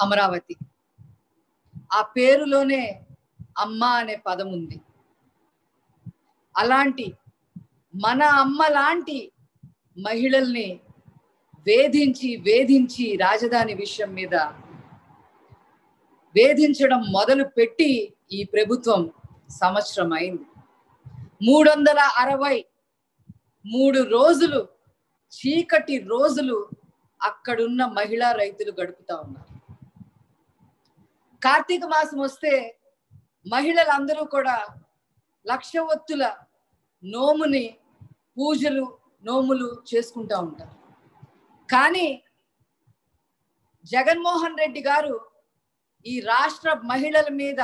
అమరావతి ఆ పేరులోనే అమ్మ అనే పదం ఉంది అలాంటి మన అమ్మ లాంటి మహిళల్ని వేధించి వేధించి రాజధాని విషయం మీద వేధించడం మొదలు పెట్టి ఈ ప్రభుత్వం సంవత్సరం అయింది మూడు వందల అరవై మూడు రోజులు చీకటి రోజులు అక్కడున్న మహిళా రైతులు గడుపుతా ఉన్నారు కార్తీక మాసం వస్తే మహిళలందరూ కూడా లక్ష ఒత్తుల నోముని పూజలు నోములు చేసుకుంటా ఉంటారు కానీ జగన్మోహన్ రెడ్డి గారు ఈ రాష్ట్ర మహిళల మీద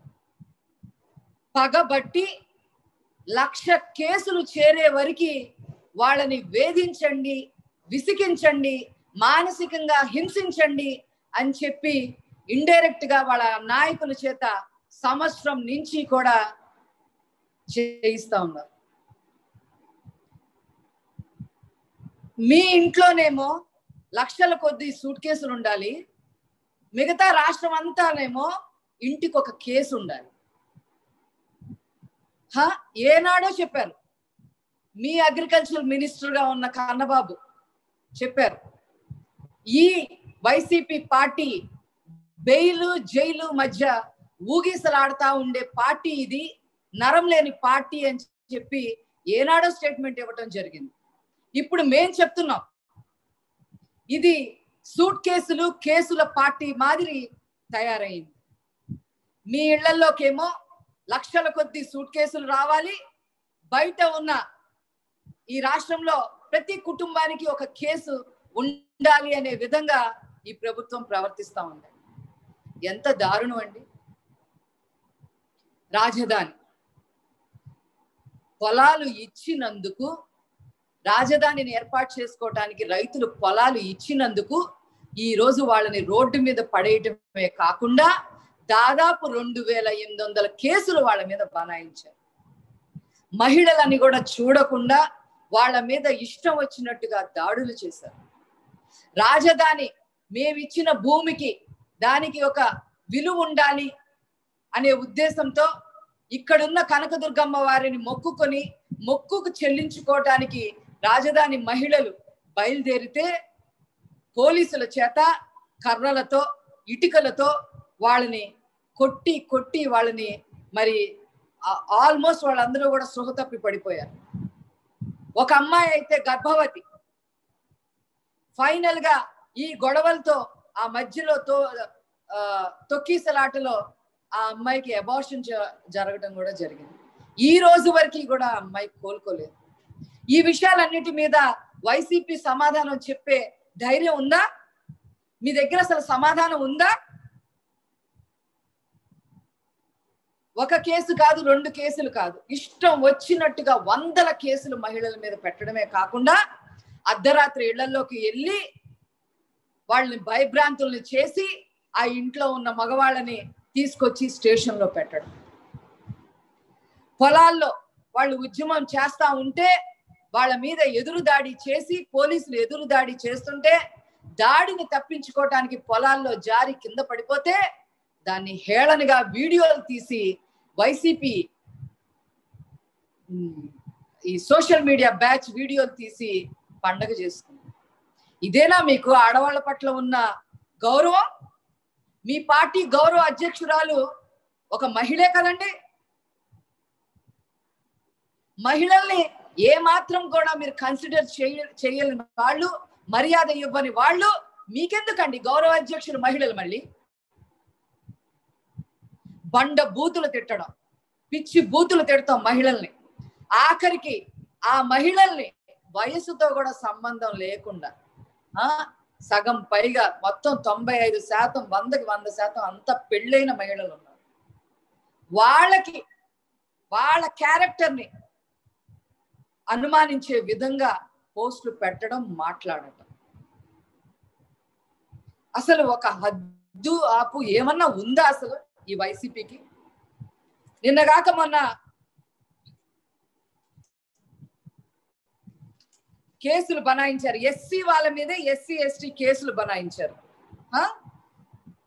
పగబట్టి లక్ష కేసులు చేరే వరకు వాళ్ళని వేధించండి విసిగించండి మానసికంగా హింసించండి అని చెప్పి ఇండైరెక్ట్ గా వాళ్ళ నాయకుల చేత సంవత్సరం నుంచి కూడా చేయిస్తా ఉన్నారు మీ ఇంట్లోనేమో లక్షల కొద్ది సూట్ కేసులు ఉండాలి మిగతా రాష్ట్రం అంతానేమో ఇంటికి ఒక కేసు ఉండాలి హా ఏనాడో చెప్పారు మీ అగ్రికల్చర్ మినిస్టర్ గా ఉన్న కన్నబాబు చెప్పారు ఈ వైసీపీ పార్టీ బెయిలు జైలు మధ్య ఊగిసలాడుతా ఉండే పార్టీ ఇది నరం లేని పార్టీ అని చెప్పి ఏనాడో స్టేట్మెంట్ ఇవ్వటం జరిగింది ఇప్పుడు మేం చెప్తున్నాం ఇది సూట్ కేసులు కేసుల పార్టీ మాదిరి తయారైంది మీ ఇళ్లలోకేమో లక్షల కొద్ది సూట్ కేసులు రావాలి బయట ఉన్న ఈ రాష్ట్రంలో ప్రతి కుటుంబానికి ఒక కేసు ఉండాలి అనే విధంగా ఈ ప్రభుత్వం ప్రవర్తిస్తా ఉంది ఎంత దారుణం అండి రాజధాని పొలాలు ఇచ్చినందుకు రాజధానిని ఏర్పాటు చేసుకోవటానికి రైతులు పొలాలు ఇచ్చినందుకు ఈ రోజు వాళ్ళని రోడ్డు మీద పడేయటమే కాకుండా దాదాపు రెండు వేల ఎనిమిది వందల కేసులు వాళ్ళ మీద బనాయించారు మహిళలని కూడా చూడకుండా వాళ్ళ మీద ఇష్టం వచ్చినట్టుగా దాడులు చేశారు రాజధాని మేమిచ్చిన భూమికి దానికి ఒక విలువ ఉండాలి అనే ఉద్దేశంతో ఇక్కడున్న కనకదుర్గమ్మ వారిని మొక్కుకొని మొక్కుకు చెల్లించుకోవటానికి రాజధాని మహిళలు బయలుదేరితే పోలీసుల చేత కర్రలతో ఇటుకలతో వాళ్ళని కొట్టి కొట్టి వాళ్ళని మరి ఆల్మోస్ట్ వాళ్ళందరూ కూడా సృహ తప్పి పడిపోయారు ఒక అమ్మాయి అయితే గర్భవతి ఫైనల్ గా ఈ గొడవలతో ఆ మధ్యలో తో ఆ, తొక్కీసలాటలో ఆ అమ్మాయికి అబార్షన్ జరగడం కూడా జరిగింది ఈ రోజు వరకు కూడా ఆ అమ్మాయి కోలుకోలేదు ఈ విషయాలన్నిటి మీద వైసీపీ సమాధానం చెప్పే ధైర్యం ఉందా మీ దగ్గర అసలు సమాధానం ఉందా ఒక కేసు కాదు రెండు కేసులు కాదు ఇష్టం వచ్చినట్టుగా వందల కేసులు మహిళల మీద పెట్టడమే కాకుండా అర్ధరాత్రి ఇళ్లలోకి వెళ్ళి వాళ్ళని భయభ్రాంతుల్ని చేసి ఆ ఇంట్లో ఉన్న మగవాళ్ళని తీసుకొచ్చి స్టేషన్ లో పెట్టడం పొలాల్లో వాళ్ళు ఉద్యమం చేస్తా ఉంటే వాళ్ళ మీద ఎదురు దాడి చేసి పోలీసులు ఎదురు దాడి చేస్తుంటే దాడిని తప్పించుకోవటానికి పొలాల్లో జారి కింద పడిపోతే దాన్ని హేళనగా వీడియోలు తీసి వైసీపీ ఉమ్, ఈ సోషల్ మీడియా బ్యాచ్ వీడియోలు తీసి పండగ చేసుకుంది ఇదేనా మీకు ఆడవాళ్ళ పట్ల ఉన్న గౌరవం మీ పార్టీ గౌరవ అధ్యక్షురాలు ఒక మహిళే కదండి మహిళల్ని ఏ మాత్రం కూడా మీరు కన్సిడర్ చేయ చేయని వాళ్ళు మర్యాద ఇవ్వని వాళ్ళు మీకెందుకండి గౌరవ అధ్యక్షులు మహిళలు మళ్ళీ బండ బూతులు తిట్టడం పిచ్చి బూతులు తిడతాం మహిళల్ని ఆఖరికి ఆ మహిళల్ని వయసుతో కూడా సంబంధం లేకుండా ఆ సగం పైగా మొత్తం తొంభై ఐదు శాతం వందకి వంద శాతం అంత పెళ్ళైన మహిళలు ఉన్నారు వాళ్ళకి వాళ్ళ క్యారెక్టర్ని అనుమానించే విధంగా పోస్టులు పెట్టడం మాట్లాడటం అసలు ఒక హద్దు ఆపు ఏమన్నా ఉందా అసలు ఈ వైసీపీకి నిన్నగాక మొన్న కేసులు బనాయించారు ఎస్సీ వాళ్ళ మీదే ఎస్సీ ఎస్టీ కేసులు బనాయించారు ఆ?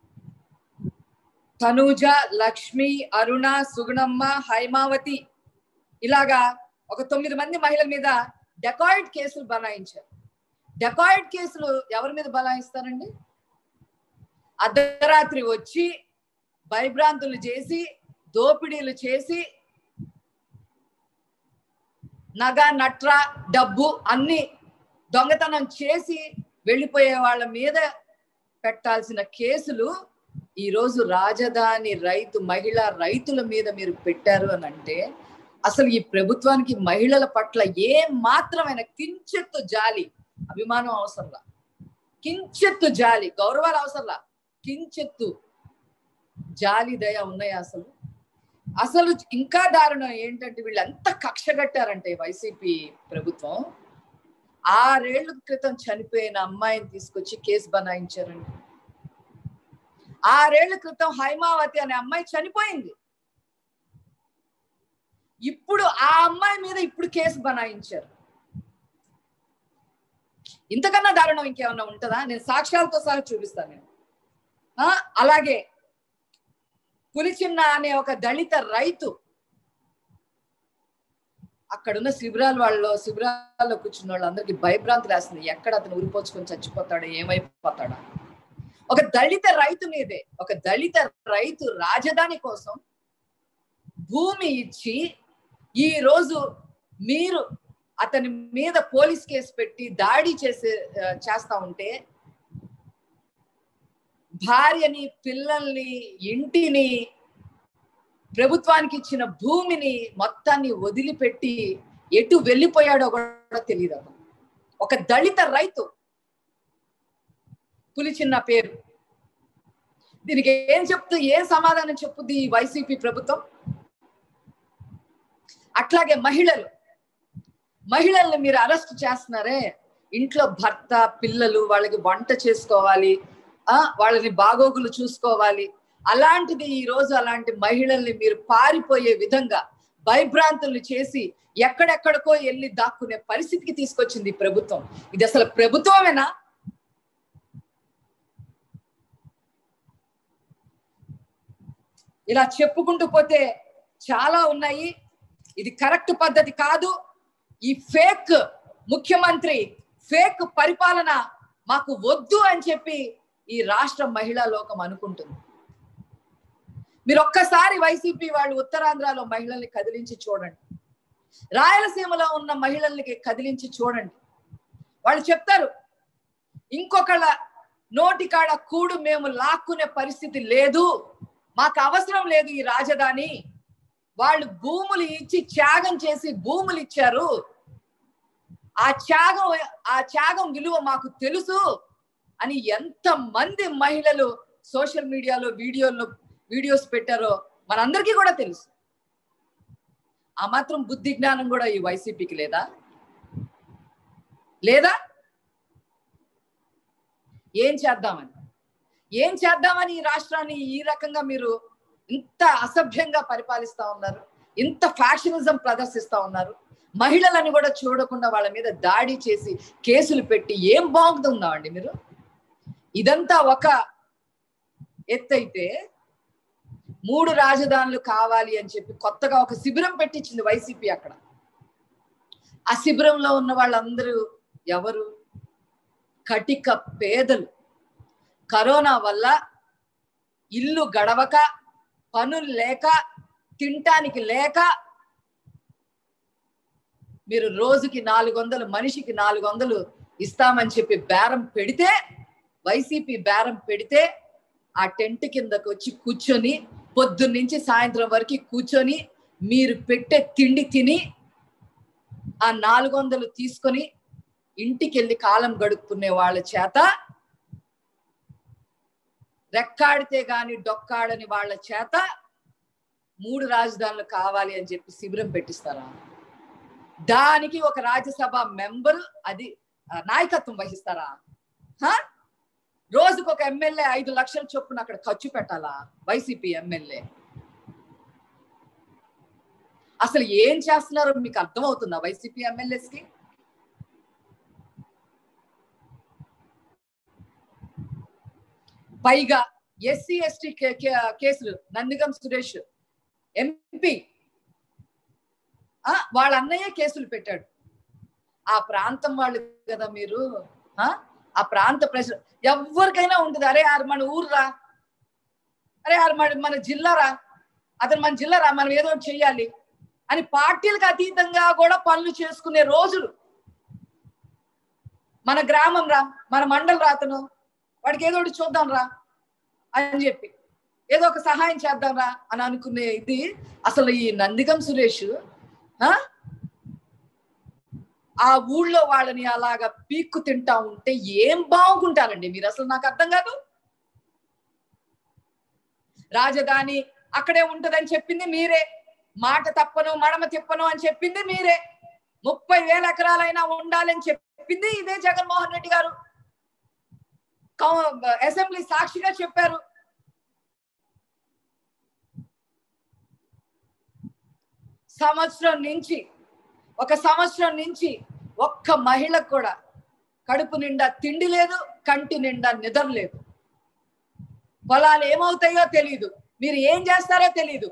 తనూజ లక్ష్మి అరుణ సుగుణమ్మ హైమావతి ఇలాగా ఒక తొమ్మిది మంది మహిళల మీద డెకాయిడ్ కేసులు బనాయించారు డెకాయిడ్ కేసులు ఎవరి మీద బనాయిస్తారండి అర్ధరాత్రి వచ్చి భయభ్రాంతులు చేసి దోపిడీలు చేసి నగ నట్ర డబ్బు అన్ని దొంగతనం చేసి వెళ్ళిపోయే వాళ్ళ మీద పెట్టాల్సిన కేసులు ఈ రోజు రాజధాని రైతు మహిళా రైతుల మీద మీరు పెట్టారు అని అంటే అసలు ఈ ప్రభుత్వానికి మహిళల పట్ల ఏ మాత్రమైన కించెత్తు జాలి అభిమానం అవసరంలా కించెత్తు జాలి గౌరవాలు అవసరంలా కించెత్తు జాలి దయ ఉన్నాయా అసలు అసలు ఇంకా దారుణం ఏంటంటే వీళ్ళు ఎంత కక్ష కట్టారంటే వైసీపీ ప్రభుత్వం ఆరేళ్ల క్రితం చనిపోయిన అమ్మాయిని తీసుకొచ్చి కేసు బనాయించారండి ఆరేళ్ల క్రితం హైమావతి అనే అమ్మాయి చనిపోయింది ఇప్పుడు ఆ అమ్మాయి మీద ఇప్పుడు కేసు బనాయించారు ఇంతకన్నా దారుణం ఇంకేమన్నా ఉంటుందా నేను సాక్ష్యాలతో సహా చూపిస్తాను నేను ఆ, అలాగే పులిచిన్న అనే ఒక దళిత రైతు అక్కడున్న శిబిరాల వాళ్ళు శిబిరాల్లో కూర్చున్న వాళ్ళందరికీ భయభ్రాంతి వేస్తుంది ఎక్కడ అతను ఉరిపోచుకొని చచ్చిపోతాడో ఏమైపోతాడా ఒక దళిత రైతు మీదే ఒక దళిత రైతు రాజధాని కోసం భూమి ఇచ్చి ఈ రోజు మీరు అతని మీద పోలీస్ కేసు పెట్టి దాడి చేసే ఆ, చేస్తా ఉంటే భార్యని పిల్లల్ని ఇంటిని ప్రభుత్వానికి ఇచ్చిన భూమిని మొత్తాన్ని వదిలిపెట్టి ఎటు వెళ్ళిపోయాడో కూడా తెలియదు అతను ఒక దళిత రైతు పులిచిన్న పేరు దీనికి ఏం చెప్తూ ఏం సమాధానం చెప్పుద్ది ఈ వైసీపీ ప్రభుత్వం అట్లాగే మహిళలు మహిళల్ని మీరు అరెస్ట్ చేస్తున్నారే ఇంట్లో భర్త పిల్లలు వాళ్ళకి వంట చేసుకోవాలి ఆ వాళ్ళని బాగోగులు చూసుకోవాలి అలాంటిది ఈ రోజు అలాంటి మహిళల్ని మీరు పారిపోయే విధంగా భయభ్రాంతులు చేసి ఎక్కడెక్కడికో వెళ్ళి దాక్కునే పరిస్థితికి తీసుకొచ్చింది ఈ ప్రభుత్వం ఇది అసలు ప్రభుత్వమేనా ఇలా చెప్పుకుంటూ పోతే చాలా ఉన్నాయి ఇది కరెక్ట్ పద్ధతి కాదు ఈ ఫేక్ ముఖ్యమంత్రి ఫేక్ పరిపాలన మాకు వద్దు అని చెప్పి ఈ రాష్ట్ర మహిళా లోకం అనుకుంటుంది మీరు ఒక్కసారి వైసీపీ వాళ్ళు ఉత్తరాంధ్రలో మహిళల్ని కదిలించి చూడండి రాయలసీమలో ఉన్న మహిళల్ని కదిలించి చూడండి వాళ్ళు చెప్తారు ఇంకొకళ్ళ నోటి కాడ కూడు మేము లాక్కునే పరిస్థితి లేదు మాకు అవసరం లేదు ఈ రాజధాని వాళ్ళు భూములు ఇచ్చి త్యాగం చేసి భూములు ఇచ్చారు ఆ త్యాగం ఆ త్యాగం విలువ మాకు తెలుసు అని ఎంత మంది మహిళలు సోషల్ మీడియాలో వీడియోలో వీడియోస్ పెట్టారో మనందరికీ కూడా తెలుసు ఆ మాత్రం బుద్ధి జ్ఞానం కూడా ఈ వైసీపీకి లేదా లేదా ఏం చేద్దామని ఏం చేద్దామని ఈ రాష్ట్రాన్ని ఈ రకంగా మీరు ఇంత అసభ్యంగా పరిపాలిస్తా ఉన్నారు ఇంత ఫ్యాషనిజం ప్రదర్శిస్తా ఉన్నారు మహిళలని కూడా చూడకుండా వాళ్ళ మీద దాడి చేసి కేసులు పెట్టి ఏం బాగుంటుందామండి మీరు ఇదంతా ఒక ఎత్తైతే మూడు రాజధానులు కావాలి అని చెప్పి కొత్తగా ఒక శిబిరం పెట్టించింది వైసీపీ అక్కడ ఆ శిబిరంలో ఉన్న వాళ్ళందరూ ఎవరు కటిక పేదలు కరోనా వల్ల ఇల్లు గడవక పనులు లేక తినటానికి లేక మీరు రోజుకి నాలుగు వందలు మనిషికి నాలుగు వందలు ఇస్తామని చెప్పి బేరం పెడితే వైసీపీ బేరం పెడితే ఆ టెంట్ కిందకు వచ్చి కూర్చొని పొద్దున్న నుంచి సాయంత్రం వరకు కూర్చొని మీరు పెట్టే తిండి తిని ఆ నాలుగు వందలు తీసుకొని ఇంటికి వెళ్ళి కాలం గడుపుకునే వాళ్ళ చేత రెక్కాడితే గాని డొక్కాడని వాళ్ళ చేత మూడు రాజధానులు కావాలి అని చెప్పి శిబిరం పెట్టిస్తారా దానికి ఒక రాజ్యసభ మెంబర్ అది ఆ, నాయకత్వం వహిస్తారా హా? రోజుకు ఒక ఎమ్మెల్యే ఐదు లక్షల చొప్పున అక్కడ ఖర్చు పెట్టాలా వైసీపీ ఎమ్మెల్యే అసలు ఏం చేస్తున్నారో మీకు అర్థమవుతుందా వైసీపీ ఎమ్మెల్యేస్ కి పైగా ఎస్సీ ఎస్టీ కేసులు నందిగం సురేష్ ఎంపీ వాళ్ళ అన్నయ్య కేసులు పెట్టాడు ఆ ప్రాంతం వాళ్ళు కదా మీరు ఆ ఆ ప్రాంత ప్రజలు ఎవరికైనా ఉంటుంది అరే ఆరు మన ఊర్రా అరే ఆరు మన మన జిల్లారా అతను మన జిల్లారా మనం ఏదో ఒకటి చెయ్యాలి అని పార్టీలకు అతీతంగా కూడా పనులు చేసుకునే రోజులు మన గ్రామం రా మన మండలం రా అతను వాడికి ఏదో ఒకటి చూద్దాం రా అని చెప్పి ఏదో ఒక సహాయం చేద్దాం రా అని అనుకునే ఇది అసలు ఈ నందిగం సురేష్ ఆ ఆ ఊళ్ళో వాళ్ళని అలాగా పీక్కు తింటా ఉంటే ఏం బాగుంటారండి మీరు అసలు నాకు అర్థం కాదు రాజధాని అక్కడే ఉంటదని చెప్పింది మీరే మాట తప్పను మడమ తిప్పను అని చెప్పింది మీరే ముప్పై వేల ఎకరాలైనా ఉండాలని చెప్పింది ఇదే జగన్మోహన్ రెడ్డి గారు అసెంబ్లీ సాక్షిగా చెప్పారు సంవత్సరం నుంచి ఒక సంవత్సరం నుంచి ఒక్క మహిళకు కూడా కడుపు నిండా తిండి లేదు కంటి నిండా నిద్ర లేదు పొలాలు ఏమవుతాయో తెలియదు మీరు ఏం చేస్తారో తెలియదు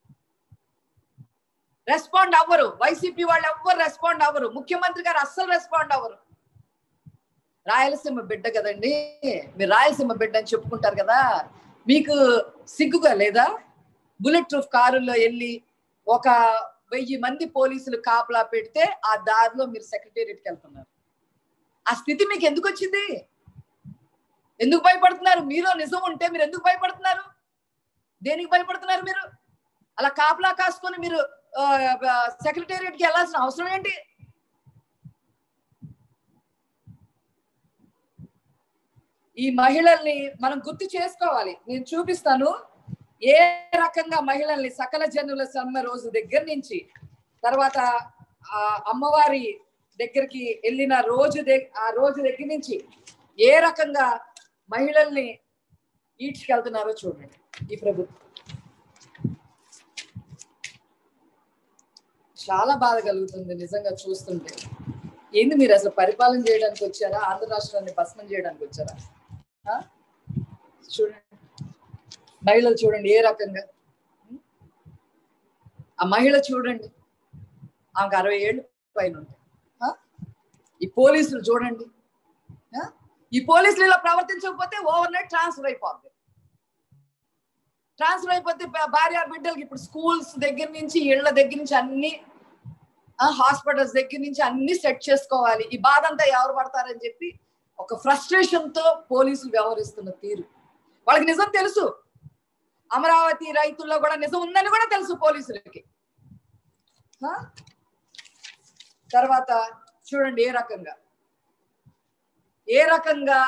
రెస్పాండ్ అవ్వరు వైసీపీ వాళ్ళు ఎవ్వరు రెస్పాండ్ అవ్వరు ముఖ్యమంత్రి గారు అస్సలు రెస్పాండ్ అవ్వరు రాయలసీమ బిడ్డ కదండి మీరు రాయలసీమ బిడ్డ అని చెప్పుకుంటారు కదా మీకు సిగ్గుగా లేదా బుల్లెట్ ప్రూఫ్ కారుల్లో వెళ్ళి ఒక వెయ్యి మంది పోలీసులు కాపలా పెడితే ఆ దారిలో మీరు సెక్రటేరియట్కి వెళ్తున్నారు ఆ స్థితి మీకు ఎందుకు వచ్చింది ఎందుకు భయపడుతున్నారు మీలో నిజం ఉంటే మీరు ఎందుకు భయపడుతున్నారు దేనికి భయపడుతున్నారు మీరు అలా కాపలా కాసుకొని మీరు సెక్రటేరియట్కి వెళ్ళాల్సిన అవసరం ఏంటి ఈ మహిళల్ని మనం గుర్తు చేసుకోవాలి నేను చూపిస్తాను ఏ రకంగా మహిళల్ని సకల జనుల సమ్మె రోజు దగ్గర నుంచి తర్వాత ఆ అమ్మవారి దగ్గరికి వెళ్ళిన రోజు ఆ రోజు దగ్గర నుంచి ఏ రకంగా మహిళల్ని ఈడ్చుకెళ్తున్నారో చూడండి ఈ ప్రభుత్వం చాలా బాధ కలుగుతుంది నిజంగా చూస్తుంటే ఏంది మీరు అసలు పరిపాలన చేయడానికి వచ్చారా ఆంధ్ర రాష్ట్రాన్ని భస్మం చేయడానికి వచ్చారా చూడండి మహిళలు చూడండి ఏ రకంగా ఆ మహిళ చూడండి ఆమెకు అరవై ఏళ్ళు పైన ఉంటాయి ఈ పోలీసులు చూడండి ఈ పోలీసులు ఇలా ప్రవర్తించకపోతే ఓవర్ నైట్ ట్రాన్స్ఫర్ అయిపోద్ది ట్రాన్స్ఫర్ అయిపోతే భార్య బిడ్డలకి ఇప్పుడు స్కూల్స్ దగ్గర నుంచి ఇళ్ల దగ్గర నుంచి అన్ని హాస్పిటల్స్ దగ్గర నుంచి అన్ని సెట్ చేసుకోవాలి ఈ బాధ అంతా ఎవరు పడతారని చెప్పి ఒక ఫ్రస్ట్రేషన్ తో పోలీసులు వ్యవహరిస్తున్న తీరు వాళ్ళకి నిజం తెలుసు అమరావతి రైతుల్లో కూడా నిజం ఉందని కూడా తెలుసు పోలీసులకి తర్వాత చూడండి ఏ రకంగా ఏ రకంగా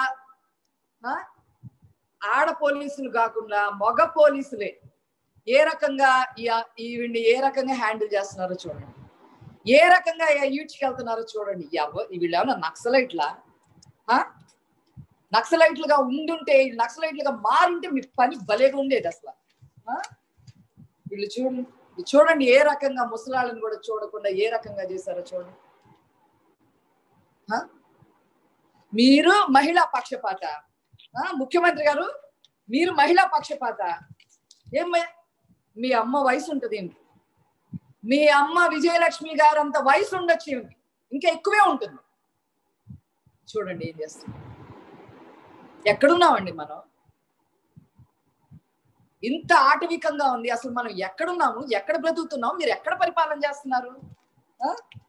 ఆడ పోలీసులు కాకుండా మగ పోలీసులే ఏ రకంగా ఈవిడ్ని ఏ రకంగా హ్యాండిల్ చేస్తున్నారో చూడండి ఏ రకంగా ఈడ్చుకెళ్తున్నారో చూడండి ఎవ వీళ్ళు ఏమన్నా నక్సలైట్లా నక్సలైట్లుగా ఉండుంటే నక్సలైట్లుగా మారుంటే మీ పని భలేగా ఉండేది అసలు వీళ్ళు చూడండి చూడండి ఏ రకంగా ముసలాళ్ళని కూడా చూడకుండా ఏ రకంగా చేశారో చూడండి మీరు మహిళా పక్షపాత ముఖ్యమంత్రి గారు మీరు మహిళా పక్షపాత ఏం మీ అమ్మ వయసు ఉంటుంది మీ అమ్మ విజయలక్ష్మి గారు అంత వయసు ఉండొచ్చు ఇంకా ఎక్కువే ఉంటుంది చూడండి ఏం చేస్తుంది ఎక్కడున్నామండి మనం ఇంత ఆటవికంగా ఉంది అసలు మనం ఎక్కడున్నాము ఎక్కడ బ్రతుకుతున్నాము మీరు ఎక్కడ పరిపాలన చేస్తున్నారు